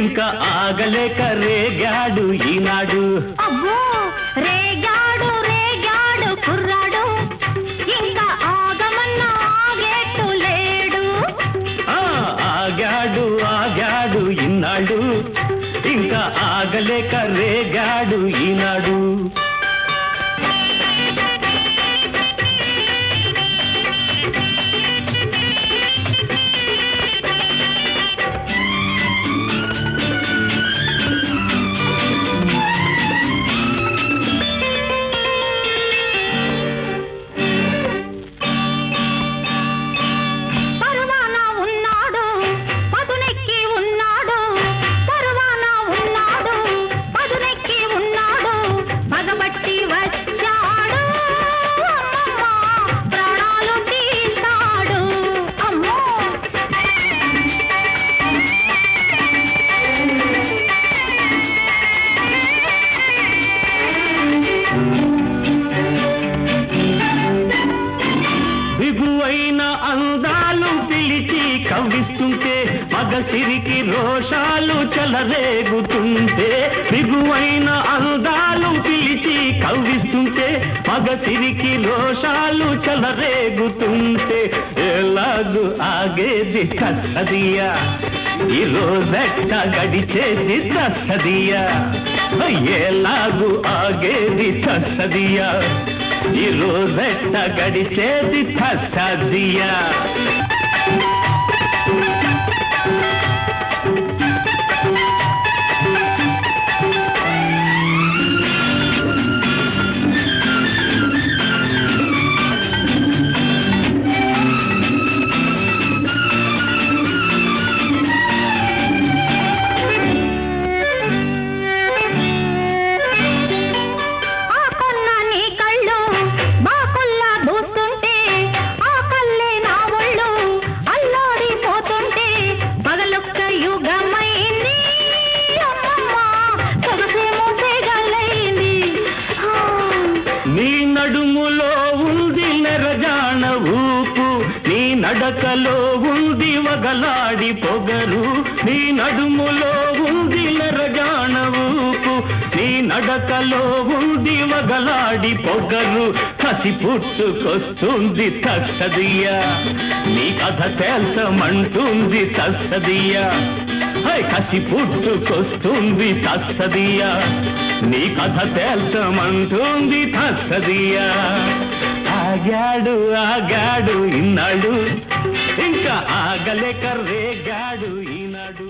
ఇంకా ఆగలేక రేగాడు ఈనాడు అబ్బో రేగాడు రేగాడు కుర్రాడు ఇంకా ఆగమన్నా ఆగేట్టు లేడు ఆ ఆగాడు ఆగాడు ఇన్నాడు ఇంకా ఆగలేక రేగాడు ఈనాడు పరువాన ఉన్నాడు పదునెక్కి ఉన్నాడు పరువాన ఉన్నాడు పదునెక్కి ఉన్నాడు పగబట్టి వచ్చాడు అమ్మమ్మ ప్రాణాలు తీస్తాడు అమ్మో బిగువైన అందాలు పిలిచి కవ్విస్తుంటే మగ సిరికి రోషాలు చెలరేగుతుంటే బిగువైన అందాలు పిలిచి కవ్విస్తుంటే మగ సిరికి రోషాలు చెలరేగుతుంటే ఎలాగు ఆగేది కసదియా ఈ రోజెట్ట గడిచేది తస్సదియా ఎలాగు ఆగేది తస్సదియా ఈ రోజెట్ట గడిచేది తస్సదియా ఆ కొన్న నీ కళ్ళు బాకుల్లా దూస్తుంటే ఆ కళ్ళే నా ఒళ్ళు అల్లాడిపోతుంటే పగలొక్క యుగమైంది అమ్మమ్మ సొగసేమో సేగలైంది ఆ. నీ నడుములో ఉంది నెరజాన ఊపు నీ నడకలో ఉంది వగలాడి పొగరు నీ నడుములో ఉంది నెరజాన ఊపు నీ నడకలో ఉంది వగలాడి పొగరు కసి పుట్టుకొస్తుంది తస్సదియా నీ కథ తేల్చమంటుంది తస్సదియా హై కసి పుట్టుకొస్తుంది తస్సదియా నీ కథ తేల్చమంటుంది తస్సదియా ఆగాడు ఆగాడు ఇన్నాడు ఇంకా ఆగలేక రేగాడు ఈనాడు